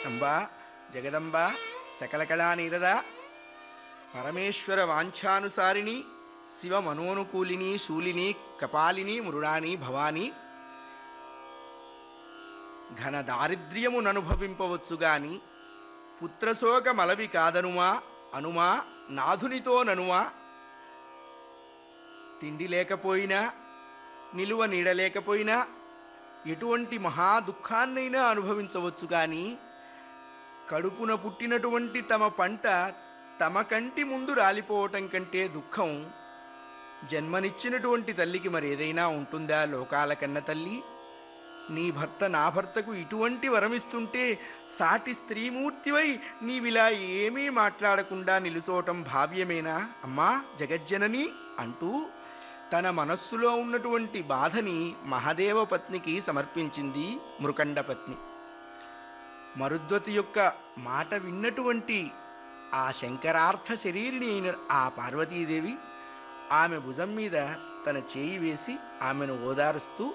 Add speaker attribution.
Speaker 1: అంబా జగదంబ సకలకళా నీరద పరమేశ్వర వాంఛానుసారిణి శివ మనోనుకూలిని శూలిని కపాలిని మృడాని భవాని ఘన దారిద్ర్యముననుభవింపవచ్చు గాని పుత్రశోక మలవి కాదనుమా అనుమా నాథునితో ననుమా తిండి లేకపోయినా నిలువ నీడ లేకపోయినా ఎటువంటి మహా దుఃఖాన్నైనా అనుభవించవచ్చు కానీ కడుపున పుట్టినటువంటి తమ పంట తమ కంటి ముందు రాలిపోవటం కంటే దుఃఖం జన్మనిచ్చినటువంటి తల్లికి మరి ఏదైనా ఉంటుందా లోకాల కన్న తల్లి నీ భర్త నా భర్తకు ఇటువంటి వరమిస్తుంటే సాటి స్త్రీమూర్తివై నీవిలా ఏమీ మాట్లాడకుండా నిలుచోవటం భావ్యమేనా అమ్మా జగజ్జనని అంటూ తన మనస్సులో ఉన్నటువంటి బాధని మహదేవ పత్నికి సమర్పించింది మృకండ పత్ని మరుద్వతి యొక్క మాట విన్నటువంటి ఆ శంకరార్థ శరీరిని అయిన ఆ పార్వతీదేవి ఆమె భుజం మీద తన చేయి వేసి ఆమెను ఓదారుస్తూ